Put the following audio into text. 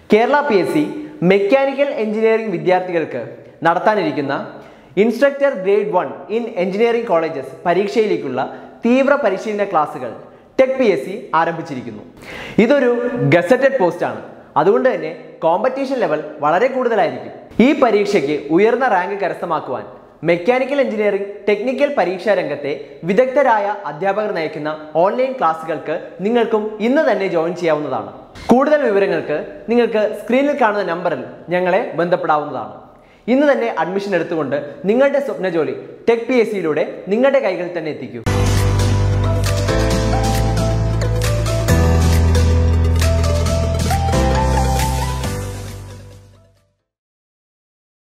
Kerala P S C mechanical engineering വിദ്യാർത്ഥികൾക്ക് നടത്താനിരിക്കുന്ന instructor grade one in engineering colleges പരീക്ഷയിലേക്കുള്ള തീവ്ര പരിശീലന ക്ലാസുകൾ ടെക് പി എസ് സി ആരംഭിച്ചിരിക്കുന്നു ഇതൊരു ഗസറ്റഡ് പോസ്റ്റാണ് അതുകൊണ്ട് തന്നെ കോമ്പറ്റീഷൻ ലെവൽ വളരെ കൂടുതലായിരിക്കും ഈ പരീക്ഷയ്ക്ക് ഉയർന്ന റാങ്ക് കരസ്ഥമാക്കുവാൻ മെക്കാനിക്കൽ എഞ്ചിനീയറിംഗ് ടെക്നിക്കൽ പരീക്ഷാ രംഗത്തെ വിദഗ്ധരായ അധ്യാപകർ നയിക്കുന്ന ഓൺലൈൻ ക്ലാസുകൾക്ക് നിങ്ങൾക്കും ഇന്ന് തന്നെ ജോയിൻ ചെയ്യാവുന്നതാണ് കൂടുതൽ വിവരങ്ങൾക്ക് നിങ്ങൾക്ക് സ്ക്രീനിൽ കാണുന്ന നമ്പറിൽ ഞങ്ങളെ ബന്ധപ്പെടാവുന്നതാണ് ഇന്ന് തന്നെ അഡ്മിഷൻ എടുത്തുകൊണ്ട് നിങ്ങളുടെ സ്വപ്ന ജോലി ടെക് പി എസ് സിയിലൂടെ നിങ്ങളുടെ കൈകളിൽ തന്നെ എത്തിക്കൂ